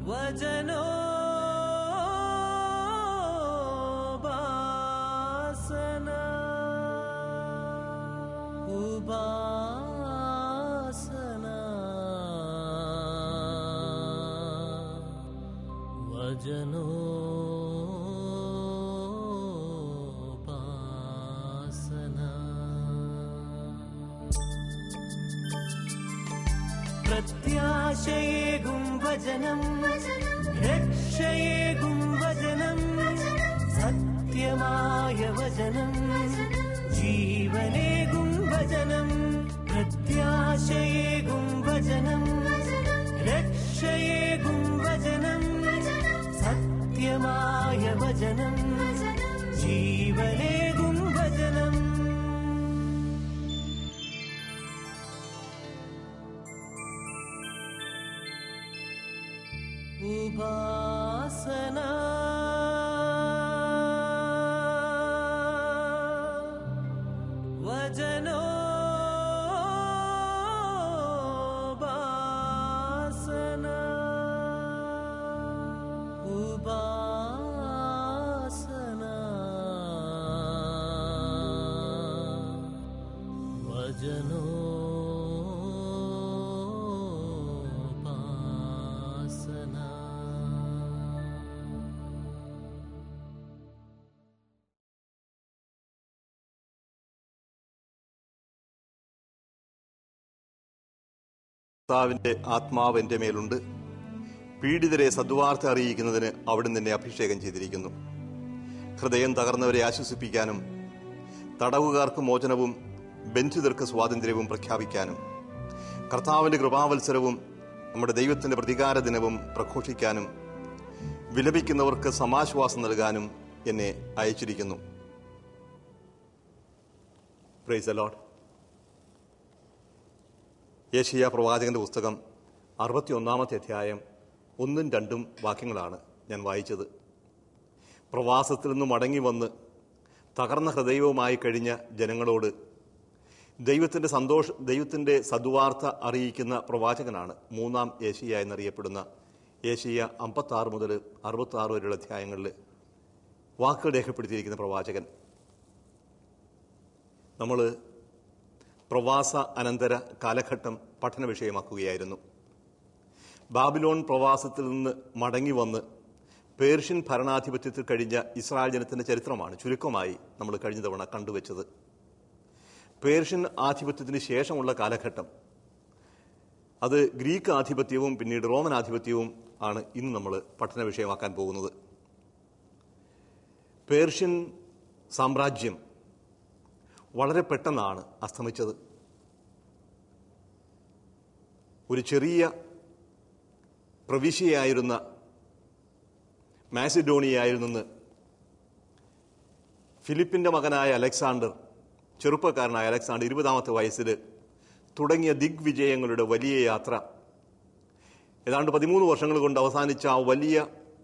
വചനോ ഉപാസന ഉപാസന വചനോ പ്രത്യാശയേകും വചനം രക്ഷയേകും വചനം സത്യമായ വചനം ജീവനേകും വചനം പ്രത്യാശയേകും വചനം രക്ഷയേകും വചനം സത്യമായ വചനം ജീവനേകും വചനം ഉപാസന വചനോ ഉപാസന ഉപാസന വചനോ കർത്താവിന്റെ ആത്മാവ് എന്റെ മേലുണ്ട് പീഡിതരെ സദ്വാർത്ത അറിയിക്കുന്നതിന് അവിടുന്ന് എന്നെ അഭിഷേകം ചെയ്തിരിക്കുന്നു ഹൃദയം തകർന്നവരെ ആശ്വസിപ്പിക്കാനും തടവുകാർക്ക് മോചനവും ബന്ധിതർക്ക് സ്വാതന്ത്ര്യവും പ്രഖ്യാപിക്കാനും കർത്താവിന്റെ കൃപാവത്സരവും നമ്മുടെ ദൈവത്തിന്റെ പ്രതികാര ദിനവും പ്രഘോഷിക്കാനും വിലപിക്കുന്നവർക്ക് സമാശ്വാസം നൽകാനും എന്നെ അയച്ചിരിക്കുന്നു പ്രൈസ് അലോട്ട് യേശയ്യ പ്രവാചകന്റെ പുസ്തകം അറുപത്തിയൊന്നാമത്തെ അധ്യായം ഒന്നും രണ്ടും വാക്യങ്ങളാണ് ഞാൻ വായിച്ചത് പ്രവാസത്തിൽ നിന്ന് മടങ്ങി വന്ന് തകർന്ന ഹൃദയവുമായി കഴിഞ്ഞ ജനങ്ങളോട് ദൈവത്തിൻ്റെ സന്തോഷ ദൈവത്തിൻ്റെ സദ്വാർത്ത അറിയിക്കുന്ന പ്രവാചകനാണ് മൂന്നാം ഏഷ്യ എന്നറിയപ്പെടുന്ന ഏഷ്യ അമ്പത്താറ് മുതൽ അറുപത്താറ് വരെയുള്ള അധ്യായങ്ങളിൽ വാക്കുകൾ രേഖപ്പെടുത്തിയിരിക്കുന്ന പ്രവാചകൻ നമ്മൾ പ്രവാസ അനന്തര കാലഘട്ടം പഠന വിഷയമാക്കുകയായിരുന്നു ബാബിലോൺ പ്രവാസത്തിൽ നിന്ന് മടങ്ങി വന്ന് പേർഷ്യൻ ഭരണാധിപത്യത്തിൽ കഴിഞ്ഞ ഇസ്രായേൽ ജനത്തിന്റെ ചരിത്രമാണ് ചുരുക്കമായി നമ്മൾ കഴിഞ്ഞ തവണ കണ്ടുവച്ചത് പേർഷ്യൻ ആധിപത്യത്തിന് ശേഷമുള്ള കാലഘട്ടം അത് ഗ്രീക്ക് ആധിപത്യവും പിന്നീട് റോമൻ ആധിപത്യവും ആണ് ഇന്ന് നമ്മൾ പഠന വിഷയമാക്കാൻ പോകുന്നത് പേർഷ്യൻ സാമ്രാജ്യം വളരെ പെട്ടെന്നാണ് അസ്തമിച്ചത് ഒരു ചെറിയ പ്രവിശ്യയായിരുന്ന മാസിഡോണിയായിരുന്നെന്ന് ഫിലിപ്പിന്റെ മകനായ അലക്സാണ്ടർ ചെറുപ്പക്കാരനായ അലക്സാണ്ടർ ഇരുപതാമത്തെ വയസ്സിൽ തുടങ്ങിയ ദിഗ്വിജയങ്ങളുടെ വലിയ യാത്ര ഏതാണ്ട് പതിമൂന്ന് വർഷങ്ങൾ കൊണ്ട് അവസാനിച്ച ആ വലിയ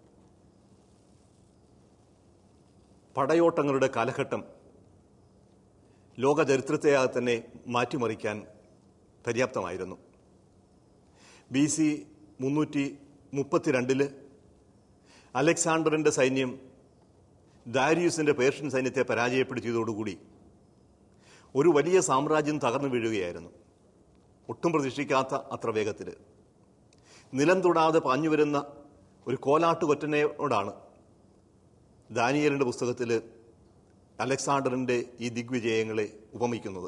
പടയോട്ടങ്ങളുടെ കാലഘട്ടം ലോക ചരിത്രത്തെ തന്നെ മാറ്റിമറിക്കാൻ പര്യാപ്തമായിരുന്നു ബി സി മുന്നൂറ്റി മുപ്പത്തിരണ്ടില് അലക്സാണ്ടറിന്റെ സൈന്യം ദാരിയൂസിന്റെ പേർഷ്യൻ സൈന്യത്തെ പരാജയപ്പെടുത്തിയതോടുകൂടി ഒരു വലിയ സാമ്രാജ്യം തകർന്നു വീഴുകയായിരുന്നു ഒട്ടും പ്രതീക്ഷിക്കാത്ത അത്ര വേഗത്തിൽ നിലം തൊടാതെ പാഞ്ഞു വരുന്ന ഒരു കോലാട്ടുകൊറ്റനോടാണ് ദാനിയലിന്റെ പുസ്തകത്തിൽ അലക്സാണ്ടറിന്റെ ഈ ദിഗ്വിജയങ്ങളെ ഉപമിക്കുന്നത്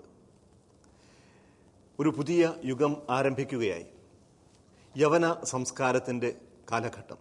ഒരു പുതിയ യുഗം ആരംഭിക്കുകയായി യവന സംസ്കാരത്തിന്റെ കാലഘട്ടം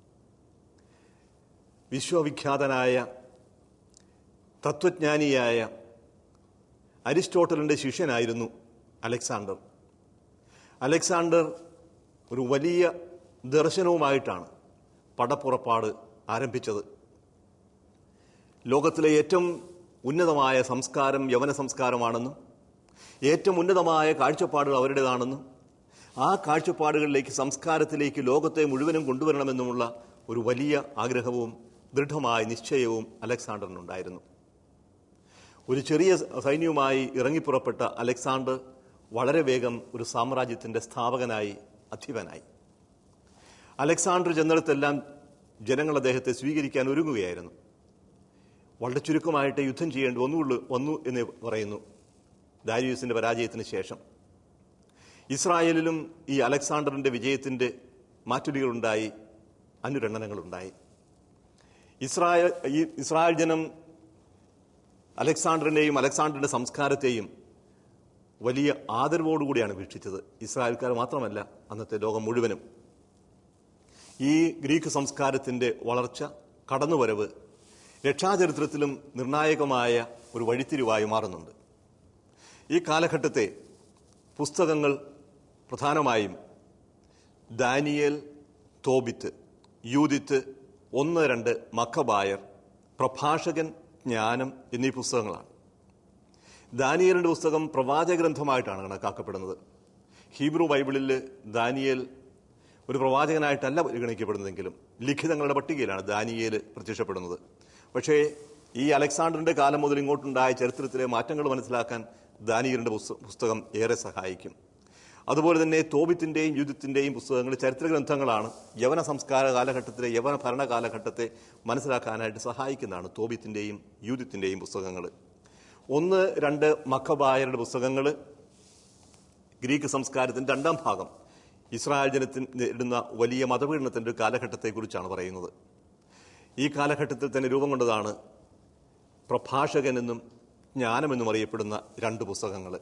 വിശ്വവിഖ്യാതനായ തത്വജ്ഞാനിയായ അരിസ്റ്റോട്ടലിന്റെ ശിഷ്യനായിരുന്നു അലക്സാണ്ടർ അലക്സാണ്ടർ ഒരു വലിയ ദർശനവുമായിട്ടാണ് പടപ്പുറപ്പാട് ആരംഭിച്ചത് ലോകത്തിലെ ഏറ്റവും ഉന്നതമായ സംസ്കാരം യവന സംസ്കാരമാണെന്നും ഏറ്റവും ഉന്നതമായ കാഴ്ചപ്പാടുകൾ അവരുടേതാണെന്നും ആ കാഴ്ചപ്പാടുകളിലേക്ക് സംസ്കാരത്തിലേക്ക് ലോകത്തെ മുഴുവനും കൊണ്ടുവരണമെന്നുമുള്ള ഒരു വലിയ ആഗ്രഹവും ദൃഢമായ നിശ്ചയവും അലക്സാണ്ടറിനുണ്ടായിരുന്നു ഒരു ചെറിയ സൈന്യവുമായി ഇറങ്ങിപ്പുറപ്പെട്ട അലക്സാണ്ടർ വളരെ വേഗം ഒരു സാമ്രാജ്യത്തിന്റെ സ്ഥാപകനായി അധിപനായി അലക്സാണ്ടർ ചെന്നിടത്തെല്ലാം ജനങ്ങൾ അദ്ദേഹത്തെ സ്വീകരിക്കാൻ ഒരുങ്ങുകയായിരുന്നു വളരെ ചുരുക്കമായിട്ട് യുദ്ധം ചെയ്യേണ്ടി വന്നുള്ളൂ വന്നു എന്ന് പറയുന്നു ദാരിയൂസിന്റെ പരാജയത്തിന് ശേഷം ഇസ്രായേലിലും ഈ അലക്സാണ്ടറിന്റെ വിജയത്തിന്റെ മാറ്റുലികളുണ്ടായി അനുരണനങ്ങളുണ്ടായി ഇസ്രായേൽ ഈ ഇസ്രായേൽ ജനം അലക്സാണ്ടറിനെയും അലക്സാണ്ടറിന്റെ സംസ്കാരത്തെയും വലിയ ആദരവോടുകൂടിയാണ് വീക്ഷിച്ചത് ഇസ്രായേൽക്കാർ മാത്രമല്ല അന്നത്തെ ലോകം മുഴുവനും ഈ ഗ്രീക്ക് സംസ്കാരത്തിന്റെ വളർച്ച കടന്നുവരവ് രക്ഷാചരിത്രത്തിലും നിർണായകമായ ഒരു വഴിത്തിരിവായി മാറുന്നുണ്ട് ഈ കാലഘട്ടത്തെ പുസ്തകങ്ങൾ പ്രധാനമായും ദാനിയേൽ തോബിത്ത് യൂതിത്ത് ഒന്ന് രണ്ട് മക്കബായർ പ്രഭാഷകൻ ജ്ഞാനം എന്നീ പുസ്തകങ്ങളാണ് ദാനിയേലിന്റെ പുസ്തകം പ്രവാചക ഗ്രന്ഥമായിട്ടാണ് കണക്കാക്കപ്പെടുന്നത് ഹീബ്രു ബൈബിളിൽ ദാനിയേൽ ഒരു പ്രവാചകനായിട്ടല്ല പരിഗണിക്കപ്പെടുന്നതെങ്കിലും ലിഖിതങ്ങളുടെ പട്ടികയിലാണ് ദാനിയേൽ പ്രത്യക്ഷപ്പെടുന്നത് പക്ഷേ ഈ അലക്സാണ്ടറിന്റെ കാലം മുതൽ ഇങ്ങോട്ടുണ്ടായ ചരിത്രത്തിലെ മാറ്റങ്ങൾ മനസ്സിലാക്കാൻ ദാനിയലിന്റെ പുസ്തകം ഏറെ സഹായിക്കും അതുപോലെ തന്നെ തോബിത്തിന്റെയും യുദ്ധത്തിന്റെയും പുസ്തകങ്ങൾ ചരിത്ര ഗ്രന്ഥങ്ങളാണ് യവന സംസ്കാര കാലഘട്ടത്തിലെ യവന ഭരണ കാലഘട്ടത്തെ മനസ്സിലാക്കാനായിട്ട് സഹായിക്കുന്നതാണ് തോബിത്തിന്റെയും യൂതിത്തിന്റെയും പുസ്തകങ്ങൾ ഒന്ന് രണ്ട് മക്കബായരുടെ പുസ്തകങ്ങൾ ഗ്രീക്ക് സംസ്കാരത്തിന്റെ രണ്ടാം ഭാഗം ഇസ്രായേൽ ജനത്തിന് നേരിടുന്ന വലിയ മതപീഡനത്തിന്റെ ഒരു കാലഘട്ടത്തെക്കുറിച്ചാണ് പറയുന്നത് ഈ കാലഘട്ടത്തിൽ തന്നെ രൂപം കൊണ്ടതാണ് പ്രഭാഷകനെന്നും ജ്ഞാനമെന്നും അറിയപ്പെടുന്ന രണ്ട് പുസ്തകങ്ങൾ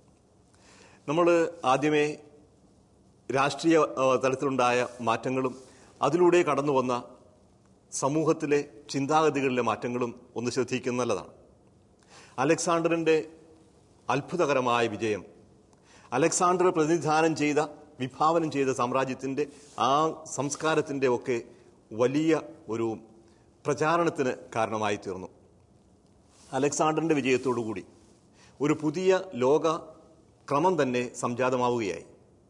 നമ്മൾ ആദ്യമേ രാഷ്ട്രീയ ആ, തലത്തിലുണ്ടായ മാറ്റങ്ങളും അതിലൂടെ കടന്നു വന്ന സമൂഹത്തിലെ ചിന്താഗതികളിലെ മാറ്റങ്ങളും ഒന്ന് ശ്രദ്ധിക്കുന്നത് നല്ലതാണ് അലക്സാണ്ടറിന്റെ അത്ഭുതകരമായ വിജയം അലക്സാണ്ടർ പ്രതിനിധാനം ചെയ്ത വിഭാവനം ചെയ്ത സാമ്രാജ്യത്തിന്റെ ആ സംസ്കാരത്തിന്റെ ഒക്കെ വലിയ ഒരു പ്രചാരണത്തിന് കാരണമായി തീർന്നു അലക്സാണ്ടറിന്റെ വിജയത്തോടുകൂടി ഒരു പുതിയ ലോക ക്രമം തന്നെ സംജാതമാവുകയായി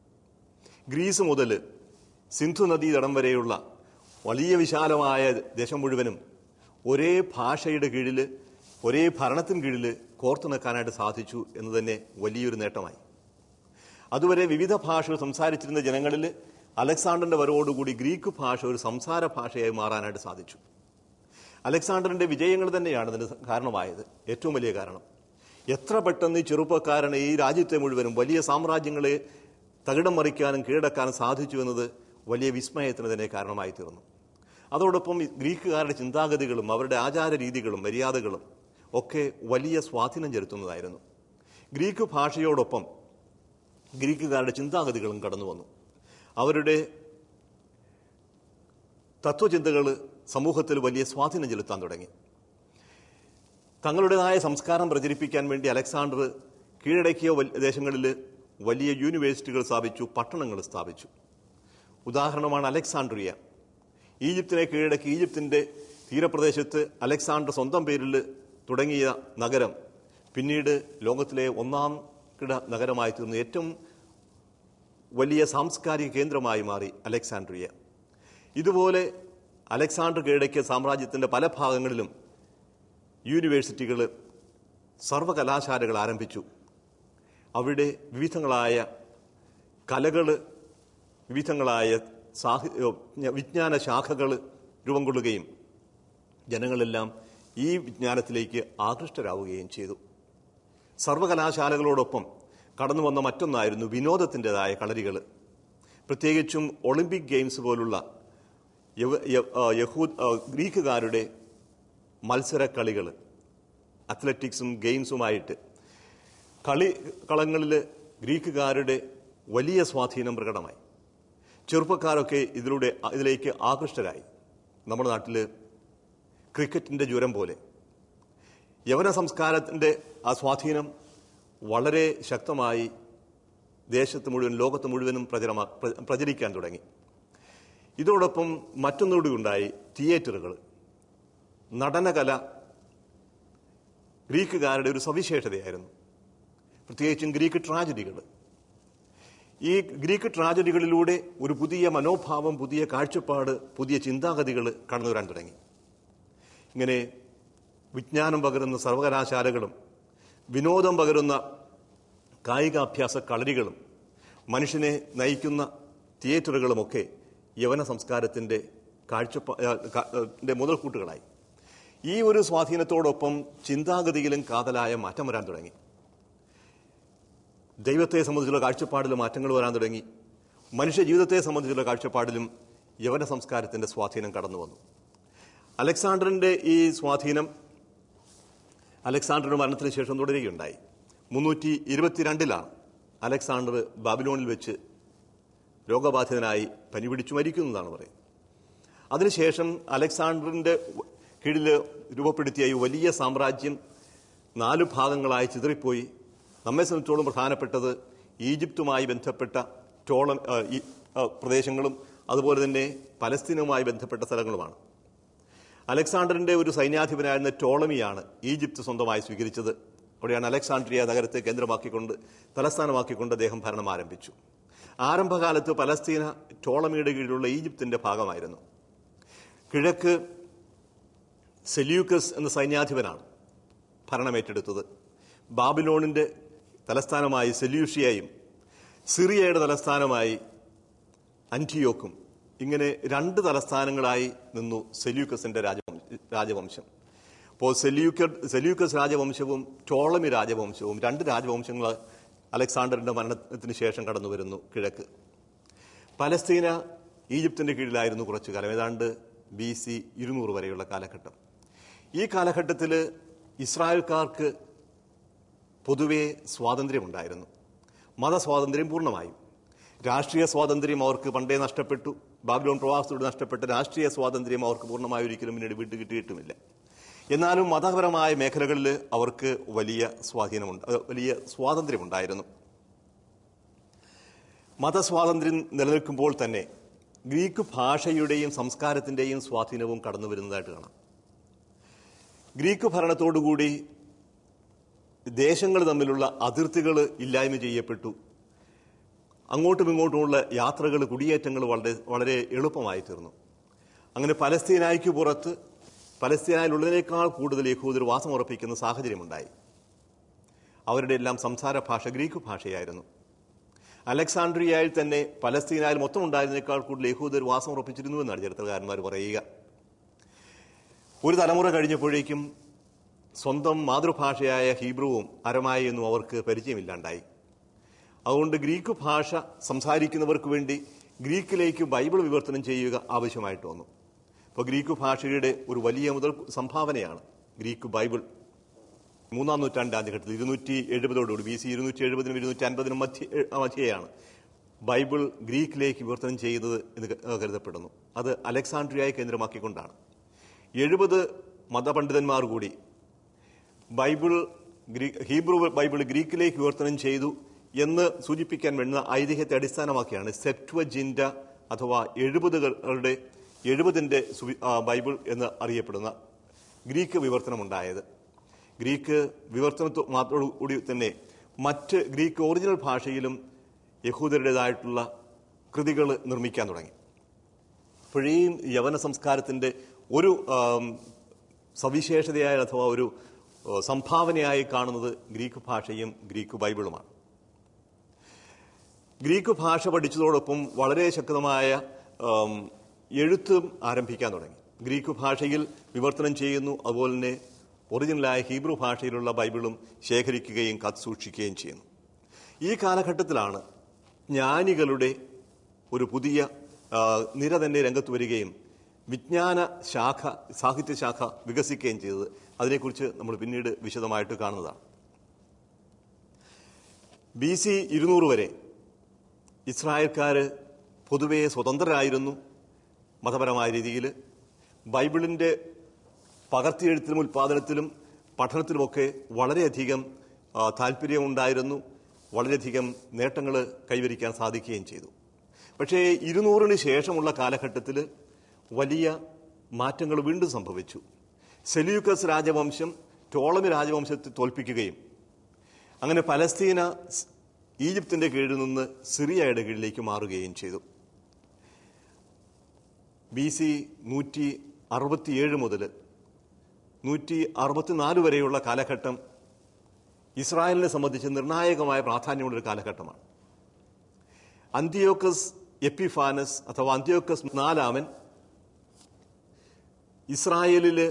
ഗ്രീസ് മുതൽ സിന്ധു നദീതടം വരെയുള്ള വലിയ വിശാലമായ ദേശം മുഴുവനും ഒരേ ഭാഷയുടെ കീഴിൽ ഒരേ ഭരണത്തിന് കീഴിൽ കോർത്തു നിൽക്കാനായിട്ട് സാധിച്ചു എന്ന് തന്നെ വലിയൊരു നേട്ടമായി അതുവരെ വിവിധ ഭാഷകൾ സംസാരിച്ചിരുന്ന ജനങ്ങളിൽ അലക്സാണ്ടറിന്റെ വരവോടുകൂടി ഗ്രീക്ക് ഭാഷ ഒരു സംസാര ഭാഷയായി മാറാനായിട്ട് സാധിച്ചു അലക്സാണ്ടറിന്റെ വിജയങ്ങൾ തന്നെയാണ് ഇതിന് കാരണമായത് ഏറ്റവും വലിയ കാരണം എത്ര പെട്ടെന്ന് ഈ ചെറുപ്പക്കാരൻ ഈ രാജ്യത്തെ മുഴുവനും വലിയ സാമ്രാജ്യങ്ങളെ തകിടം മറിക്കാനും കീഴടക്കാനും സാധിച്ചു എന്നത് വലിയ വിസ്മയത്തിന് തന്നെ കാരണമായി തീർന്നു അതോടൊപ്പം ഈ ഗ്രീക്കുകാരുടെ ചിന്താഗതികളും അവരുടെ ആചാര രീതികളും മര്യാദകളും ഒക്കെ വലിയ സ്വാധീനം ചെലുത്തുന്നതായിരുന്നു ഗ്രീക്ക് ഭാഷയോടൊപ്പം ഗ്രീക്കുകാരുടെ ചിന്താഗതികളും കടന്നു വന്നു അവരുടെ തത്വചിന്തകൾ സമൂഹത്തിൽ വലിയ സ്വാധീനം ചെലുത്താൻ തുടങ്ങി തങ്ങളുടേതായ സംസ്കാരം പ്രചരിപ്പിക്കാൻ വേണ്ടി അലക്സാണ്ടർ കീഴടക്കിയ വൽ- ദേശങ്ങളിൽ വലിയ യൂണിവേഴ്സിറ്റികൾ സ്ഥാപിച്ചു പട്ടണങ്ങൾ സ്ഥാപിച്ചു ഉദാഹരണമാണ് അലക്സാണ്ട്രിയ ഈജിപ്തിനെ കീഴടക്കി ഈജിപ്തിന്റെ തീരപ്രദേശത്ത് അലക്സാണ്ടർ സ്വന്തം പേരിൽ തുടങ്ങിയ നഗരം പിന്നീട് ലോകത്തിലെ ഒന്നാം കിട നഗരമായി തീർന്നു ഏറ്റവും വലിയ സാംസ്കാരിക കേന്ദ്രമായി മാറി അലക്സാണ്ട്രിയ ഇതുപോലെ അലക്സാണ്ടർ കീഴടക്കിയ സാമ്രാജ്യത്തിന്റെ പല ഭാഗങ്ങളിലും യൂണിവേഴ്സിറ്റികൾ സർവകലാശാലകൾ ആരംഭിച്ചു അവിടെ വിവിധങ്ങളായ കലകൾ വിവിധങ്ങളായ സാഹി വിജ്ഞാന ശാഖകൾ രൂപം കൊള്ളുകയും ജനങ്ങളെല്ലാം ഈ വിജ്ഞാനത്തിലേക്ക് ആകൃഷ്ടരാവുകയും ചെയ്തു സർവകലാശാലകളോടൊപ്പം കടന്നു വന്ന മറ്റൊന്നായിരുന്നു വിനോദത്തിൻ്റെതായ കളരികൾ പ്രത്യേകിച്ചും ഒളിമ്പിക് ഗെയിംസ് പോലുള്ള യവ- യ- ആ, യഹൂദ് ആ, ഗ്രീക്കുകാരുടെ മത്സരക്കളികൾ അത്ലറ്റിക്സും ഗെയിംസുമായിട്ട് കളി കളങ്ങളിൽ ഗ്രീക്കുകാരുടെ വലിയ സ്വാധീനം പ്രകടമായി ചെറുപ്പക്കാരൊക്കെ ഇതിലൂടെ ഇതിലേക്ക് ആകൃഷ്ടരായി നമ്മുടെ നാട്ടിൽ ക്രിക്കറ്റിന്റെ ജ്വരം പോലെ യവന സംസ്കാരത്തിന്റെ ആ സ്വാധീനം വളരെ ശക്തമായി ദേശത്ത് മുഴുവൻ ലോകത്ത് മുഴുവനും പ്രചരമാ പ്ര- പ്രചരിക്കാൻ തുടങ്ങി ഇതോടൊപ്പം മറ്റൊന്നുകൂടി ഉണ്ടായി തിയേറ്ററുകൾ നടനകല ഗ്രീക്കുകാരുടെ ഒരു സവിശേഷതയായിരുന്നു പ്രത്യേകിച്ചും ഗ്രീക്ക് ട്രാജഡികൾ ഈ ഗ്രീക്ക് ട്രാജഡികളിലൂടെ ഒരു പുതിയ മനോഭാവം പുതിയ കാഴ്ചപ്പാട് പുതിയ ചിന്താഗതികൾ കടന്നു വരാൻ തുടങ്ങി ഇങ്ങനെ വിജ്ഞാനം പകരുന്ന സർവകലാശാലകളും വിനോദം പകരുന്ന കായികാഭ്യാസ കളരികളും മനുഷ്യനെ നയിക്കുന്ന തിയേറ്ററുകളുമൊക്കെ യവന സംസ്കാരത്തിൻ്റെ കാഴ്ചപ്പാ ആ, കാ- ആ, ന്റെ മുതൽക്കൂട്ടുകളായി ഈ ഒരു സ്വാധീനത്തോടൊപ്പം ചിന്താഗതിയിലും കാതലായ മാറ്റം വരാൻ തുടങ്ങി ദൈവത്തെ സംബന്ധിച്ചുള്ള കാഴ്ചപ്പാടിലും മാറ്റങ്ങൾ വരാൻ തുടങ്ങി മനുഷ്യ ജീവിതത്തെ സംബന്ധിച്ചുള്ള കാഴ്ചപ്പാടിലും യവന സംസ്കാരത്തിന്റെ സ്വാധീനം കടന്നു വന്നു അലക്സാണ്ടറിന്റെ ഈ സ്വാധീനം അലക്സാണ്ടറുടെ മരണത്തിന് ശേഷം തുടരുകയുണ്ടായി മുന്നൂറ്റി ഇരുപത്തിരണ്ടിലാണ് അലക്സാണ്ടർ ബാബിലോണിൽ വെച്ച് രോഗബാധിതനായി പനി പിടിച്ചു മരിക്കുന്നതാണ് പറയുന്നത് അതിനുശേഷം അലക്സാണ്ടറിന്റെ കീഴിൽ രൂപപ്പെടുത്തിയ ഈ വലിയ സാമ്രാജ്യം നാല് ഭാഗങ്ങളായി ചിതറിപ്പോയി നമ്മെ സംബന്ധിച്ചോളം പ്രധാനപ്പെട്ടത് ഈജിപ്തുമായി ബന്ധപ്പെട്ട ടോളം ആ, ഈ, ആ, പ്രദേശങ്ങളും അതുപോലെ തന്നെ പലസ്തീനുമായി ബന്ധപ്പെട്ട സ്ഥലങ്ങളുമാണ് അലക്സാണ്ടറിന്റെ ഒരു സൈന്യാധിപനായിരുന്ന ടോളമിയാണ് ഈജിപ്ത് സ്വന്തമായി സ്വീകരിച്ചത് അവിടെയാണ് അലക്സാണ്ട്രിയ നഗരത്തെ കേന്ദ്രമാക്കിക്കൊണ്ട് തലസ്ഥാനമാക്കിക്കൊണ്ട് അദ്ദേഹം ഭരണം ആരംഭിച്ചു ആരംഭകാലത്ത് പലസ്തീന ടോളമിയുടെ കീഴിലുള്ള ഈജിപ്തിന്റെ ഭാഗമായിരുന്നു കിഴക്ക് സെല്യൂക്കസ് എന്ന സൈന്യാധിപനാണ് ഭരണമേറ്റെടുത്തത് ബാബിലോണിന്റെ തലസ്ഥാനമായി സെല്യൂഷിയയും സിറിയയുടെ തലസ്ഥാനമായി അന്റിയോക്കും ഇങ്ങനെ രണ്ട് തലസ്ഥാനങ്ങളായി നിന്നു സെല്യൂക്കസിന്റെ രാജവംശ രാജവംശം അപ്പോൾ സെല്യൂക്ക സെല്യൂക്കസ് രാജവംശവും ടോളമി രാജവംശവും രണ്ട് രാജവംശങ്ങൾ അലക്സാണ്ടറിന്റെ മരണത്തിന് ശേഷം കടന്നു വരുന്നു കിഴക്ക് പലസ്തീന ഈജിപ്തിന്റെ കീഴിലായിരുന്നു കുറച്ചു കാലം ഏതാണ്ട് ബി സി ഇരുന്നൂറ് വരെയുള്ള കാലഘട്ടം ഈ കാലഘട്ടത്തിൽ ഇസ്രായേൽക്കാർക്ക് പൊതുവെ സ്വാതന്ത്ര്യമുണ്ടായിരുന്നു മതസ്വാതന്ത്ര്യം പൂർണ്ണമായും രാഷ്ട്രീയ സ്വാതന്ത്ര്യം അവർക്ക് പണ്ടേ നഷ്ടപ്പെട്ടു ബാബിലോൺ പ്രവാസത്തോട് നഷ്ടപ്പെട്ട രാഷ്ട്രീയ സ്വാതന്ത്ര്യം അവർക്ക് പൂർണ്ണമായി ഒരിക്കലും പിന്നീട് വിട്ടു കിട്ടിയിട്ടുമില്ല എന്നാലും മതപരമായ മേഖലകളിൽ അവർക്ക് വലിയ സ്വാധീനമുണ്ട് അഹ് വലിയ സ്വാതന്ത്ര്യമുണ്ടായിരുന്നു മതസ്വാതന്ത്ര്യം നിലനിൽക്കുമ്പോൾ തന്നെ ഗ്രീക്ക് ഭാഷയുടെയും സംസ്കാരത്തിന്റെയും സ്വാധീനവും കടന്നു വരുന്നതായിട്ട് കാണാം ഗ്രീക്ക് ഭരണത്തോടുകൂടി ദേശങ്ങൾ തമ്മിലുള്ള അതിർത്തികൾ ഇല്ലായ്മ ചെയ്യപ്പെട്ടു അങ്ങോട്ടും ഇങ്ങോട്ടുമുള്ള യാത്രകൾ കുടിയേറ്റങ്ങൾ വളരെ വളരെ എളുപ്പമായി തീർന്നു അങ്ങനെ പലസ്തീനായ്ക്ക് പുറത്ത് പലസ്തീനായിലുള്ളതിനേക്കാൾ കൂടുതൽ യഹൂദർ വാസമുറപ്പിക്കുന്ന സാഹചര്യമുണ്ടായി അവരുടെ എല്ലാം സംസാര ഭാഷ ഗ്രീക്ക് ഭാഷയായിരുന്നു അലക്സാണ്ട്രിയയിൽ തന്നെ പലസ്തീനായിൽ മൊത്തം ഉണ്ടായിരുന്നേക്കാൾ കൂടുതൽ യഹൂദർ വാസം ഉറപ്പിച്ചിരുന്നു എന്നാണ് ചരിത്രകാരന്മാർ പറയുക ഒരു തലമുറ കഴിഞ്ഞപ്പോഴേക്കും സ്വന്തം മാതൃഭാഷയായ ഹീബ്രുവും അരമായെന്നും അവർക്ക് പരിചയമില്ലാണ്ടായി അതുകൊണ്ട് ഗ്രീക്ക് ഭാഷ സംസാരിക്കുന്നവർക്ക് വേണ്ടി ഗ്രീക്കിലേക്ക് ബൈബിൾ വിവർത്തനം ചെയ്യുക ആവശ്യമായിട്ട് വന്നു അപ്പോൾ ഗ്രീക്ക് ഭാഷയുടെ ഒരു വലിയ മുതൽ സംഭാവനയാണ് ഗ്രീക്ക് ബൈബിൾ മൂന്നാം നൂറ്റാണ്ട് ആദ്യഘട്ടത്തിൽ ഇരുന്നൂറ്റി എഴുപതോടുകൂടി ബി സി ഇരുന്നൂറ്റി എഴുപതിനും ഇരുന്നൂറ്റി അൻപതിനും മധ്യ മധ്യയാണ് ബൈബിൾ ഗ്രീക്കിലേക്ക് വിവർത്തനം ചെയ്തത് എന്ന് ക- കരുതപ്പെടുന്നു അത് അലക്സാണ്ട്രിയയെ കേന്ദ്രമാക്കിക്കൊണ്ടാണ് എഴുപത് മതപണ്ഡിതന്മാർ കൂടി ബൈബിൾ ഗ്രീ- ഹീബ്രു ബൈബിൾ ഗ്രീക്കിലേക്ക് വിവർത്തനം ചെയ്തു എന്ന് സൂചിപ്പിക്കാൻ വേണ്ടുന്ന ഐതിഹ്യത്തെ അടിസ്ഥാനമാക്കിയാണ് സെപ്റ്റ്വജിൻഡ അഥവാ എഴുപതുകളുടെ എഴുപതിന്റെ സുവി- ആ, ബൈബിൾ എന്ന് അറിയപ്പെടുന്ന ഗ്രീക്ക് വിവർത്തനം ഉണ്ടായത് ഗ്രീക്ക് വിവർത്തനത്തോ മാത്രോടുകൂടി തന്നെ മറ്റ് ഗ്രീക്ക് ഒറിജിനൽ ഭാഷയിലും യഹൂദരുടേതായിട്ടുള്ള കൃതികൾ നിർമ്മിക്കാൻ തുടങ്ങി അപ്പോഴേയും യവന സംസ്കാരത്തിന്റെ ഒരു ആം, സവിശേഷതയായ അഥവാ ഒരു ആ, സംഭാവനയായി കാണുന്നത് ഗ്രീക്ക് ഭാഷയും ഗ്രീക്ക് ബൈബിളുമാണ് ഗ്രീക്ക് ഭാഷ പഠിച്ചതോടൊപ്പം വളരെ ശക്തമായ ആം, എഴുത്തും ആരംഭിക്കാൻ തുടങ്ങി ഗ്രീക്ക് ഭാഷയിൽ വിവർത്തനം ചെയ്യുന്നു അതുപോലെ തന്നെ ഒറിജിനലായ ഹീബ്രു ഭാഷയിലുള്ള ബൈബിളും ശേഖരിക്കുകയും കത്ത് സൂക്ഷിക്കുകയും ചെയ്യുന്നു ഈ കാലഘട്ടത്തിലാണ് ജ്ഞാനികളുടെ ഒരു പുതിയ ആ, നിര തന്നെ രംഗത്ത് വരികയും വിജ്ഞാന ശാഖ സാഹിത്യ ശാഖ വികസിക്കുകയും ചെയ്തത് അതിനെക്കുറിച്ച് നമ്മൾ പിന്നീട് വിശദമായിട്ട് കാണുന്നതാണ് ബി സി ഇരുന്നൂറ് വരെ ഇസ്രായേൽക്കാർ പൊതുവെ സ്വതന്ത്രരായിരുന്നു മതപരമായ രീതിയിൽ ബൈബിളിൻ്റെ പകർത്തിയെഴുത്തിലും ഉൽപ്പാദനത്തിലും പഠനത്തിലുമൊക്കെ വളരെയധികം ആ, താല്പര്യമുണ്ടായിരുന്നു വളരെയധികം നേട്ടങ്ങൾ കൈവരിക്കാൻ സാധിക്കുകയും ചെയ്തു പക്ഷേ ഇരുന്നൂറിന് ശേഷമുള്ള കാലഘട്ടത്തിൽ വലിയ മാറ്റങ്ങൾ വീണ്ടും സംഭവിച്ചു സെല്യൂക്കസ് രാജവംശം ടോളമി രാജവംശത്തെ തോൽപ്പിക്കുകയും അങ്ങനെ പലസ്തീന സ് ഈജിപ്തിന്റെ കീഴിൽ നിന്ന് സിറിയയുടെ കീഴിലേക്ക് മാറുകയും ചെയ്തു ബി സി നൂറ്റി അറുപത്തിയേഴ് മുതൽ നൂറ്റി അറുപത്തിനാല് വരെയുള്ള കാലഘട്ടം ഇസ്രായേലിനെ സംബന്ധിച്ച് നിർണായകമായ പ്രാധാന്യമുള്ള ഒരു കാലഘട്ടമാണ് അന്തിയോക്കസ് എപ്പിഫാനസ് അഥവാ അന്ത്യോക്കസ് നാലാമൻ ഇസ്രായേലില്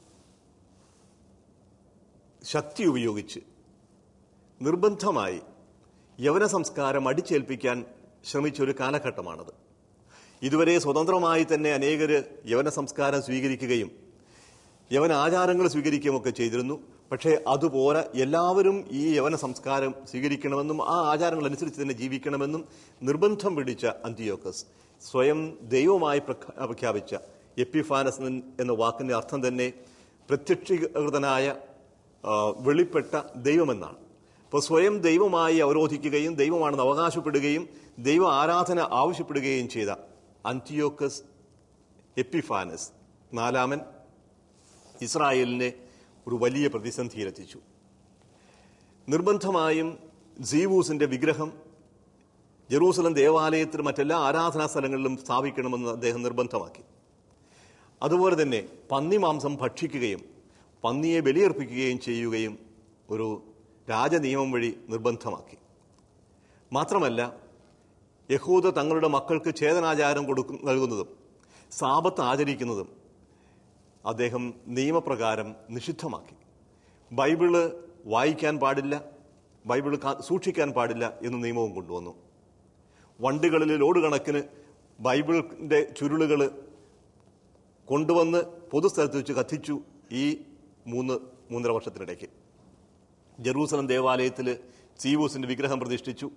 ശക്തി ഉപയോഗിച്ച് നിർബന്ധമായി യവന സംസ്കാരം അടിച്ചേൽപ്പിക്കാൻ ശ്രമിച്ച ഒരു കാലഘട്ടമാണത് ഇതുവരെ സ്വതന്ത്രമായി തന്നെ അനേകര് യവന സംസ്കാരം സ്വീകരിക്കുകയും യവന ആചാരങ്ങൾ സ്വീകരിക്കുകയുമൊക്കെ ചെയ്തിരുന്നു പക്ഷേ അതുപോലെ എല്ലാവരും ഈ യവന സംസ്കാരം സ്വീകരിക്കണമെന്നും ആ ആചാരങ്ങൾ അനുസരിച്ച് തന്നെ ജീവിക്കണമെന്നും നിർബന്ധം പിടിച്ച അന്തിയോക്കസ് സ്വയം ദൈവമായി പ്രഖ്യാ- പ്രഖ്യാപിച്ച എപ്പിഫാനസ് എന്ന വാക്കിന്റെ അർത്ഥം തന്നെ പ്രത്യക്ഷീകൃതനായ ആ, വെളിപ്പെട്ട ദൈവമെന്നാണ് അപ്പോൾ സ്വയം ദൈവമായി അവരോധിക്കുകയും ദൈവമാണെന്ന് അവകാശപ്പെടുകയും ദൈവ ആരാധന ആവശ്യപ്പെടുകയും ചെയ്ത അന്തിയോക്കസ് എപ്പിഫാനസ് നാലാമൻ ഇസ്രായേലിനെ ഒരു വലിയ പ്രതിസന്ധിയിലെത്തിച്ചു നിർബന്ധമായും സീവൂസിന്റെ വിഗ്രഹം ജെറൂസലം ദേവാലയത്തിലും മറ്റെല്ലാ ആരാധനാ സ്ഥലങ്ങളിലും സ്ഥാപിക്കണമെന്ന് അദ്ദേഹം നിർബന്ധമാക്കി അതുപോലെ തന്നെ പന്നി മാംസം ഭക്ഷിക്കുകയും പന്നിയെ ബലിയർപ്പിക്കുകയും ചെയ്യുകയും ഒരു രാജനിയമം വഴി നിർബന്ധമാക്കി മാത്രമല്ല യഹൂദ തങ്ങളുടെ മക്കൾക്ക് ഛേദനാചാരം കൊടുക്കും നൽകുന്നതും സാപത്ത് ആചരിക്കുന്നതും അദ്ദേഹം നിയമപ്രകാരം നിഷിദ്ധമാക്കി ബൈബിള് വായിക്കാൻ പാടില്ല ബൈബിള് കാ- സൂക്ഷിക്കാൻ പാടില്ല എന്ന് നിയമവും കൊണ്ടുവന്നു വണ്ടികളിൽ ലോഡ് കണക്കിന് ബൈബിളിന്റെ ചുരുളുകൾ കൊണ്ടുവന്ന് പൊതുസ്ഥലത്ത് വെച്ച് കത്തിച്ചു ഈ മൂന്ന് മൂന്നര വർഷത്തിനിടയ്ക്ക് ജെറൂസലം ദേവാലയത്തിൽ സീവൂസിന്റെ വിഗ്രഹം പ്രതിഷ്ഠിച്ചു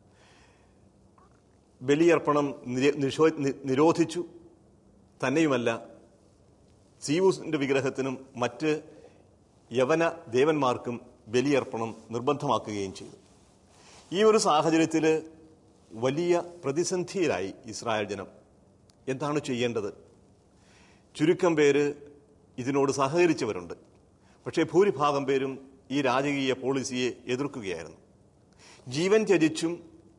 ബലിയർപ്പണം നിര- നിഷോ- നി- നിരോധിച്ചു തന്നെയുമല്ല സീവൂസിന്റെ വിഗ്രഹത്തിനും മറ്റ് യവന ദേവന്മാർക്കും ബലിയർപ്പണം നിർബന്ധമാക്കുകയും ചെയ്തു ഈ ഒരു സാഹചര്യത്തിൽ വലിയ പ്രതിസന്ധിയിലായി ഇസ്രായേൽ ജനം എന്താണ് ചെയ്യേണ്ടത് ചുരുക്കം പേര് ഇതിനോട് സഹകരിച്ചവരുണ്ട് പക്ഷേ ഭൂരിഭാഗം പേരും ഈ രാജകീയ പോളിസിയെ എതിർക്കുകയായിരുന്നു ജീവൻ ത്യജിച്ചും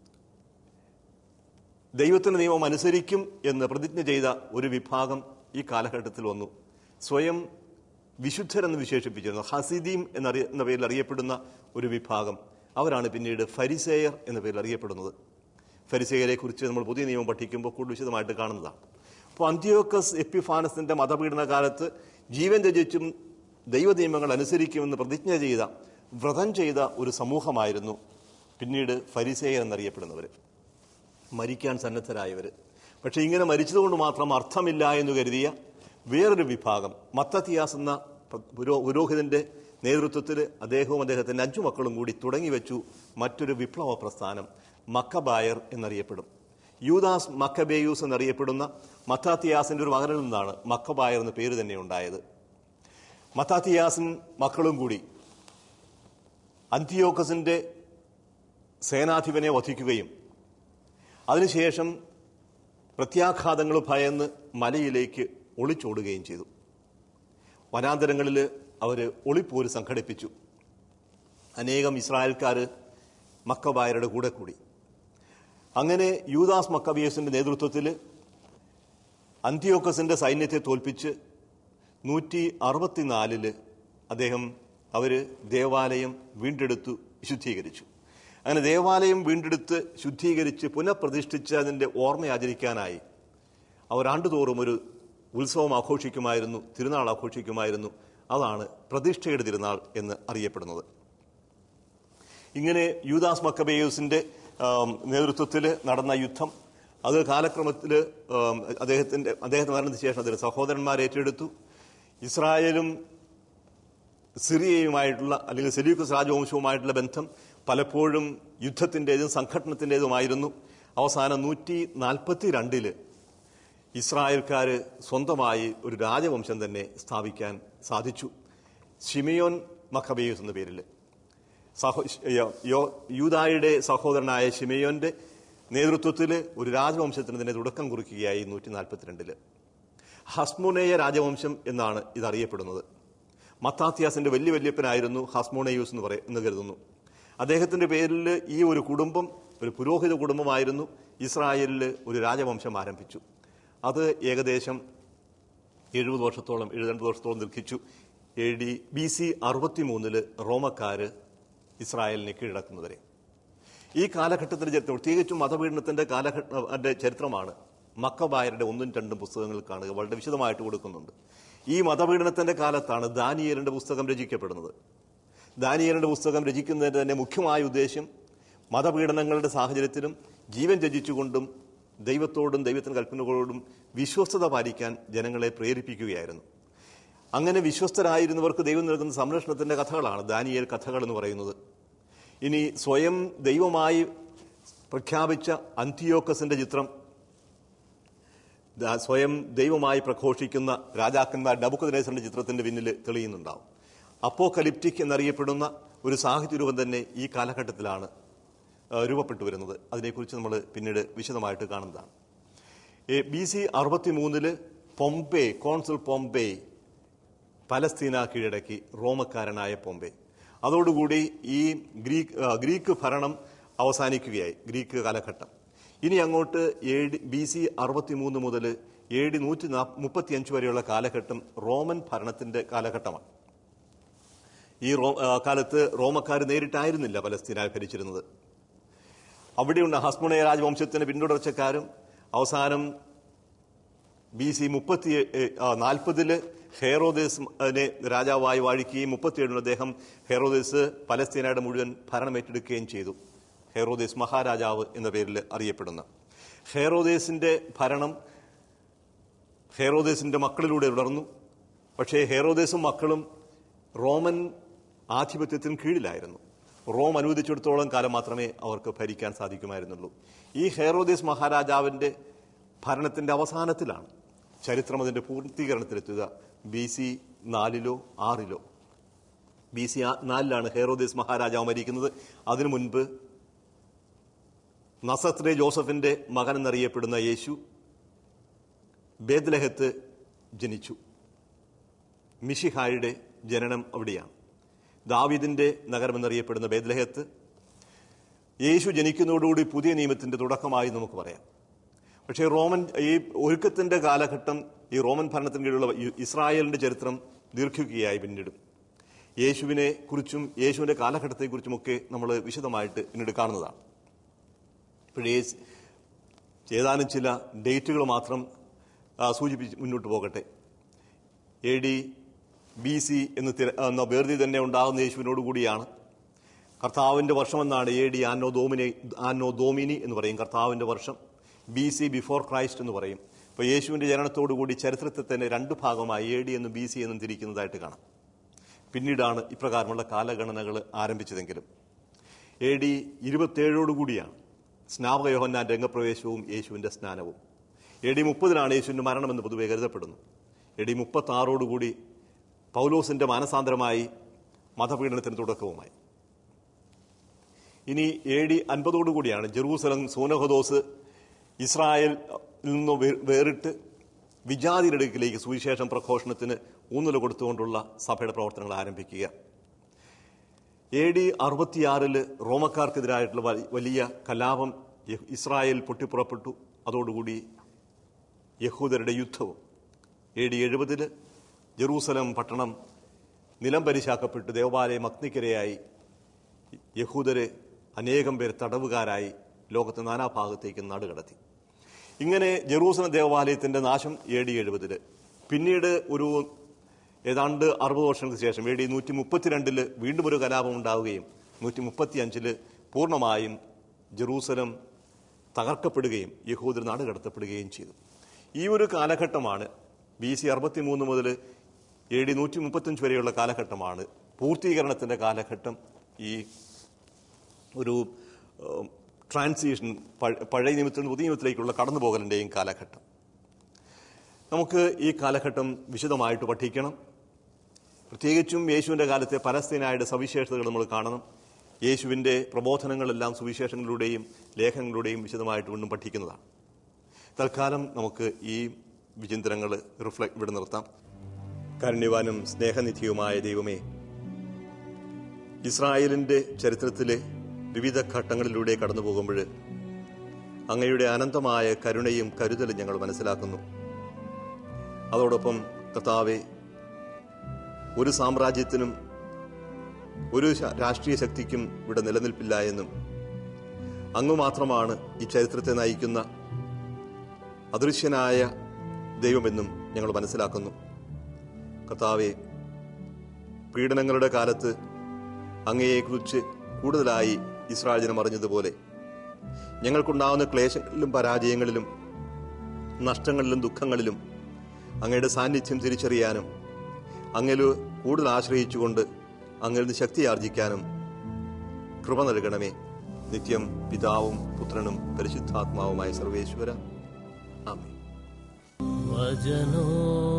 ദൈവത്തിന്റെ നിയമം അനുസരിക്കും എന്ന് പ്രതിജ്ഞ ചെയ്ത ഒരു വിഭാഗം ഈ കാലഘട്ടത്തിൽ വന്നു സ്വയം വിശുദ്ധരെന്ന് വിശേഷിപ്പിച്ചിരുന്നു ഹസിദീം എന്നറിയ എന്ന പേരിൽ അറിയപ്പെടുന്ന ഒരു വിഭാഗം അവരാണ് പിന്നീട് ഫരിസേയർ എന്ന പേരിൽ അറിയപ്പെടുന്നത് ഫരിസേയരെ കുറിച്ച് നമ്മൾ പുതിയ നിയമം പഠിക്കുമ്പോൾ കൂടുതൽ വിശദമായിട്ട് കാണുന്നതാണ് അപ്പോൾ അന്ത്യോക്കസ് എപ്പിഫാനസിന്റെ മതപീഡന കാലത്ത് ജീവൻ ത്യജിച്ചും ദൈവ നിയമങ്ങൾ അനുസരിക്കുമെന്ന് പ്രതിജ്ഞ ചെയ്ത വ്രതം ചെയ്ത ഒരു സമൂഹമായിരുന്നു പിന്നീട് ഫരിസേയർ എന്നറിയപ്പെടുന്നവർ മരിക്കാൻ സന്നദ്ധരായവർ പക്ഷെ ഇങ്ങനെ മരിച്ചതുകൊണ്ട് മാത്രം അർത്ഥമില്ല എന്ന് കരുതിയ വേറൊരു വിഭാഗം മത്തത്തിയാസ് എന്ന പുരോ പുരോഹിതന്റെ നേതൃത്വത്തിൽ അദ്ദേഹവും അദ്ദേഹത്തിന്റെ അഞ്ചു മക്കളും കൂടി തുടങ്ങി വെച്ചു മറ്റൊരു വിപ്ലവ പ്രസ്ഥാനം മക്കബായർ എന്നറിയപ്പെടും യൂദാസ് മക്കബേയൂസ് എന്നറിയപ്പെടുന്ന മത്താത്തിയാസിന്റെ ഒരു മകനിൽ നിന്നാണ് മക്കബായർ എന്ന പേര് തന്നെ ഉണ്ടായത് മത്താത്തിയാസും മക്കളും കൂടി അന്തിയോക്കസിന്റെ സേനാധിപനെ വധിക്കുകയും അതിനുശേഷം പ്രത്യാഘാതങ്ങൾ ഭയന്ന് മലയിലേക്ക് ഒളിച്ചോടുകയും ചെയ്തു വനാന്തരങ്ങളിൽ അവർ ഒളിപ്പോര് സംഘടിപ്പിച്ചു അനേകം ഇസ്രായേൽക്കാർ മക്കബായരുടെ കൂടെ കൂടി അങ്ങനെ യൂദാസ് മക്കബിയസിന്റെ നേതൃത്വത്തിൽ അന്ത്യോക്കസിന്റെ സൈന്യത്തെ തോൽപ്പിച്ച് നൂറ്റി അറുപത്തിനാലില് അദ്ദേഹം അവര് ദേവാലയം വീണ്ടെടുത്തു വിശുദ്ധീകരിച്ചു അങ്ങനെ ദേവാലയം വീണ്ടെടുത്ത് ശുദ്ധീകരിച്ച് പുനഃപ്രതിഷ്ഠിച്ചതിന്റെ ഓർമ്മ ആചരിക്കാനായി അവർ ആണ്ടുതോറും ഒരു ഉത്സവം ആഘോഷിക്കുമായിരുന്നു തിരുനാൾ ആഘോഷിക്കുമായിരുന്നു അതാണ് പ്രതിഷ്ഠയുടെ തിരുനാൾ എന്ന് അറിയപ്പെടുന്നത് ഇങ്ങനെ യൂദാസ് മക്കബേയൂസിന്റെ നേതൃത്വത്തിൽ നടന്ന യുദ്ധം അത് കാലക്രമത്തിൽ അദ്ദേഹത്തിന്റെ അദ്ദേഹത്തിന് മരണത്തിന് ശേഷം അതിന് സഹോദരന്മാർ ഏറ്റെടുത്തു ഇസ്രായേലും സിറിയയുമായിട്ടുള്ള അല്ലെങ്കിൽ സെലൂക്കസ് രാജവംശവുമായിട്ടുള്ള ബന്ധം പലപ്പോഴും യുദ്ധത്തിൻ്റെതും സംഘടനത്തിൻ്റെതുമായിരുന്നു അവസാനം നൂറ്റി നാൽപ്പത്തി രണ്ടില് ഇസ്രായേൽക്കാർ സ്വന്തമായി ഒരു രാജവംശം തന്നെ സ്ഥാപിക്കാൻ സാധിച്ചു ഷിമിയോൻ മഖബേയൂസ് എന്ന പേരിൽ സഹോ യോ- യോ- യൂദായുടെ സഹോദരനായ ഷിമയോന്റെ നേതൃത്വത്തിൽ ഒരു രാജവംശത്തിന് തന്നെ തുടക്കം കുറിക്കുകയായി നൂറ്റി നാൽപ്പത്തിരണ്ടില് ഹസ്മോനേയ രാജവംശം എന്നാണ് ഇതറിയപ്പെടുന്നത് മത്താത്യാസിന്റെ വലിയ വല്യപ്പനായിരുന്നു ഹസ്മോണേയൂസ് എന്ന് പറയ എന്ന് കരുതുന്നു അദ്ദേഹത്തിന്റെ പേരിൽ ഈ ഒരു കുടുംബം ഒരു പുരോഹിത കുടുംബമായിരുന്നു ഇസ്രായേലിൽ ഒരു രാജവംശം ആരംഭിച്ചു അത് ഏകദേശം എഴുപത് വർഷത്തോളം എഴുപത് വർഷത്തോളം നിൽക്കിച്ചു എ ഡി ബി സി അറുപത്തി മൂന്നില് റോമക്കാര് ഇസ്രായേലിനെ കീഴടക്കുന്നവരെ ഈ കാലഘട്ടത്തിന്റെ ചരിത്രം പ്രത്യേകിച്ചും മതപീഡനത്തിന്റെ കാലഘട്ട ചരിത്രമാണ് മക്കബായരുടെ ഒന്നും രണ്ടും പുസ്തകങ്ങൾ കാണുക വളരെ വിശദമായിട്ട് കൊടുക്കുന്നുണ്ട് ഈ മതപീഡനത്തിന്റെ കാലത്താണ് ദാനിയേലിന്റെ പുസ്തകം രചിക്കപ്പെടുന്നത് ദാനിയേലിന്റെ പുസ്തകം രചിക്കുന്നതിന്റെ തന്നെ മുഖ്യമായ ഉദ്ദേശം മതപീഡനങ്ങളുടെ സാഹചര്യത്തിലും ജീവൻ ത്യജിച്ചുകൊണ്ടും ദൈവത്തോടും ദൈവത്തിന്റെ കൽപ്പനകളോടും വിശ്വസ്തത പാലിക്കാൻ ജനങ്ങളെ പ്രേരിപ്പിക്കുകയായിരുന്നു അങ്ങനെ വിശ്വസ്തരായിരുന്നവർക്ക് ദൈവം നൽകുന്ന സംരക്ഷണത്തിന്റെ കഥകളാണ് ദാനിയേൽ കഥകൾ എന്ന് പറയുന്നത് ഇനി സ്വയം ദൈവമായി പ്രഖ്യാപിച്ച അന്തിയോക്കസിന്റെ ചിത്രം ദാ- സ്വയം ദൈവമായി പ്രഘോഷിക്കുന്ന രാജാക്കന്മാർ ഡബുക്കദിനേസറിന്റെ ചിത്രത്തിന്റെ പിന്നിൽ തെളിയുന്നുണ്ടാവും അപ്പോകലിപ്റ്റിക് എന്നറിയപ്പെടുന്ന ഒരു സാഹിത്യ രൂപം തന്നെ ഈ കാലഘട്ടത്തിലാണ് ആ, രൂപപ്പെട്ടു വരുന്നത് അതിനെക്കുറിച്ച് നമ്മൾ പിന്നീട് വിശദമായിട്ട് കാണുന്നതാണ് ബി സി അറുപത്തി മൂന്നില് പൊംപെ കോൺസുൽ പൊംപെ പലസ്തീന കീഴടക്കി റോമക്കാരനായ പൊംപെ അതോടുകൂടി ഈ ഗ്രീക്ക് ആ, ഗ്രീക്ക് ഭരണം അവസാനിക്കുകയായി ഗ്രീക്ക് കാലഘട്ടം ഇനി അങ്ങോട്ട് എ ഡി ബി സി അറുപത്തി മൂന്ന് മുതൽ എ ഡി നൂറ്റി മുപ്പത്തിയഞ്ച് വരെയുള്ള കാലഘട്ടം റോമൻ ഭരണത്തിന്റെ കാലഘട്ടമാണ് ഈ റോ ആ, കാലത്ത് റോമക്കാർ നേരിട്ടായിരുന്നില്ല പലസ്തീന ഭരിച്ചിരുന്നത് അവിടെയുള്ള ഹസ്മുണയ രാജവംശത്തിന് പിന്തുടർച്ചക്കാരും അവസാനം ബി സി മുപ്പത്തി നാൽപ്പതില് ഹെറോദേസിനെ രാജാവായി വാഴിക്കുകയും മുപ്പത്തിയേഴിൽ അദ്ദേഹം ഹെറോദേസ് പലസ്തീനയുടെ മുഴുവൻ ഭരണം ഏറ്റെടുക്കുകയും ചെയ്തു ഹെറോദേസ് മഹാരാജാവ് എന്ന പേരിൽ അറിയപ്പെടുന്ന ഹെറോദേസിന്റെ ഭരണം ഹെറോദേസിന്റെ മക്കളിലൂടെ തുടർന്നു പക്ഷേ ഹെറോദേസും മക്കളും റോമൻ ആധിപത്യത്തിന് കീഴിലായിരുന്നു റോം അനുവദിച്ചിടത്തോളം കാലം മാത്രമേ അവർക്ക് ഭരിക്കാൻ സാധിക്കുമായിരുന്നുള്ളൂ ഈ ഹെറോദേസ് മഹാരാജാവിന്റെ ഭരണത്തിന്റെ അവസാനത്തിലാണ് ചരിത്രം അതിന്റെ പൂർത്തീകരണത്തിലെത്തുക ബി സി നാലിലോ ആറിലോ ബി സി നാലിലാണ് ഹെറോദേസ് മഹാരാജാവ് മരിക്കുന്നത് അതിനു മുൻപ് നസത്രെ ജോസഫിന്റെ മകൻ എന്നറിയപ്പെടുന്ന യേശു ബേദ്ലഹത്ത് ജനിച്ചു മിഷിഹായുടെ ജനനം അവിടെയാണ് ദാവീദിന്റെ നഗരമെന്നറിയപ്പെടുന്ന ബേദ്ലഹത്ത് യേശു ജനിക്കുന്നതോടുകൂടി പുതിയ നിയമത്തിന്റെ തുടക്കമായി നമുക്ക് പറയാം പക്ഷേ റോമൻ ഈ ഒരുക്കത്തിന്റെ കാലഘട്ടം ഈ റോമൻ ഭരണത്തിന് കീഴിലുള്ള ഇ- ഇസ്രായേലിന്റെ ചരിത്രം ദീർഘിക്കുകയായി പിന്നീട് യേശുവിനെ കുറിച്ചും യേശുവിന്റെ കാലഘട്ടത്തെക്കുറിച്ചുമൊക്കെ നമ്മൾ വിശദമായിട്ട് പിന്നീട് കാണുന്നതാണ് ഇപ്പോഴേ ഏതാനും ചില ഡേറ്റുകൾ മാത്രം ആ, സൂചിപ്പിച്ച് മുന്നോട്ട് പോകട്ടെ എ ഡി ബി സി എന്ന് തിര- എന്ന വേർതി തന്നെ ഉണ്ടാകുന്ന യേശുവിനോട് കൂടിയാണ് കർത്താവിന്റെ വർഷമെന്നാണ് എ ഡി ആനോ ദോമിനി ആനോ ദോമിനി എന്ന് പറയും കർത്താവിന്റെ വർഷം ബി സി ബിഫോർ ക്രൈസ്റ്റ് എന്ന് പറയും അപ്പോൾ യേശുവിന്റെ ജനനത്തോടു കൂടി ചരിത്രത്തെ തന്നെ രണ്ട് ഭാഗമായി എ ഡി എന്നും ബി സി എന്നും തിരിക്കുന്നതായിട്ട് കാണാം പിന്നീടാണ് ഇപ്രകാരമുള്ള കാലഗണനകൾ ആരംഭിച്ചതെങ്കിലും എ ഡി ഇരുപത്തേഴോടുകൂടിയാണ് സ്നാപക യോഹന്നാൻ രംഗപ്രവേശവും യേശുവിന്റെ സ്നാനവും എ ഡി മുപ്പതിനാണ് യേശുവിന്റെ മരണമെന്ന് പൊതുവെ കരുതപ്പെടുന്നു എ ഡി മുപ്പത്തി ആറോടുകൂടി പൗലോസിന്റെ മാനസാന്തരമായി മതപീഡനത്തിന് തുടക്കവുമായി ഇനി എ ഡി അൻപതോടുകൂടിയാണ് ജെറൂസലം സോനഹദോസ് ഇസ്രായേൽ നിന്ന് വേ- വേറിട്ട് വിജാതിയുടെ അടുക്കിലേക്ക് സുവിശേഷം പ്രഘോഷണത്തിന് ഊന്നൽ കൊടുത്തുകൊണ്ടുള്ള സഭയുടെ പ്രവർത്തനങ്ങൾ ആരംഭിക്കുക എ ഡി അറുപത്തിയാറില് റോമക്കാർക്കെതിരായിട്ടുള്ള വ- വലിയ കലാപം യ- ഇസ്രായേൽ പൊട്ടിപ്പുറപ്പെട്ടു അതോടുകൂടി യഹൂദരുടെ യുദ്ധവും എ ഡി എഴുപതില് ജെറൂസലം പട്ടണം നിലം പരിശാക്കപ്പെട്ട് ദേവാലയം അഗ്നിക്കരയായി യഹൂദരെ അനേകം പേർ തടവുകാരായി ലോകത്തെ നാനാഭാഗത്തേക്ക് നാടുകടത്തി ഇങ്ങനെ ജെറൂസലം ദേവാലയത്തിന്റെ നാശം എ ഡി എഴുപതില് പിന്നീട് ഒരു ഏതാണ്ട് അറുപത് വർഷങ്ങൾക്ക് ശേഷം എ ഡി നൂറ്റി മുപ്പത്തിരണ്ടില് വീണ്ടും ഒരു കലാപം ഉണ്ടാവുകയും നൂറ്റി മുപ്പത്തി അഞ്ചില് പൂർണ്ണമായും ജെറൂസലം തകർക്കപ്പെടുകയും യഹൂദർ നാടുകടത്തപ്പെടുകയും ചെയ്തു ഈ ഒരു കാലഘട്ടമാണ് ബി സി അറുപത്തി മൂന്ന് മുതൽ എ ഡി നൂറ്റി മുപ്പത്തഞ്ച് വരെയുള്ള കാലഘട്ടമാണ് പൂർത്തീകരണത്തിന്റെ കാലഘട്ടം ഈ ഒരു ഏഹ്, ട്രാൻസിഷൻ പഴ- പഴയ നിയമത്തിൽ നിന്ന് പുതിയ നിയമത്തിലേക്കുള്ള കടന്നുപോകലിന്റെയും കാലഘട്ടം നമുക്ക് ഈ കാലഘട്ടം വിശദമായിട്ട് പഠിക്കണം പ്രത്യേകിച്ചും യേശുവിന്റെ കാലത്തെ പലസ്തീനായുടെ സവിശേഷതകൾ നമ്മൾ കാണണം യേശുവിന്റെ പ്രബോധനങ്ങളെല്ലാം സുവിശേഷങ്ങളിലൂടെയും ലേഖനങ്ങളിലൂടെയും വിശദമായിട്ട് വീണ്ടും പഠിക്കുന്നതാണ് തൽക്കാലം നമുക്ക് ഈ വിചിന്തനങ്ങൾ റിഫ്ലക്ട് ഇവിടെ നിർത്താം കാരുണ്യവാനും സ്നേഹനിധിയുമായ ദൈവമേ ഇസ്രായേലിന്റെ ചരിത്രത്തിലെ വിവിധ ഘട്ടങ്ങളിലൂടെ കടന്നു പോകുമ്പോൾ അങ്ങയുടെ അനന്തമായ കരുണയും കരുതലും ഞങ്ങൾ മനസ്സിലാക്കുന്നു അതോടൊപ്പം കർത്താവെ ഒരു സാമ്രാജ്യത്തിനും ഒരു ശ- രാഷ്ട്രീയ ശക്തിക്കും ഇവിടെ നിലനിൽപ്പില്ല എന്നും അങ്ങ് മാത്രമാണ് ഈ ചരിത്രത്തെ നയിക്കുന്ന അദൃശ്യനായ ദൈവമെന്നും ഞങ്ങൾ മനസ്സിലാക്കുന്നു കർത്താവെ പീഡനങ്ങളുടെ കാലത്ത് അങ്ങയെക്കുറിച്ച് കൂടുതലായി ഇസ്രായേൽ ജനം അറിഞ്ഞതുപോലെ ഞങ്ങൾക്കുണ്ടാവുന്ന ക്ലേശങ്ങളിലും പരാജയങ്ങളിലും നഷ്ടങ്ങളിലും ദുഃഖങ്ങളിലും അങ്ങയുടെ സാന്നിധ്യം തിരിച്ചറിയാനും അങ്ങയിൽ കൂടുതൽ ആശ്രയിച്ചുകൊണ്ട് അങ്ങിൽ നിന്ന് ശക്തി ആർജിക്കാനും കൃപ നൽകണമേ നിത്യം പിതാവും പുത്രനും പരിശുദ്ധാത്മാവുമായ സർവേശ്വര ആമേ വചനോ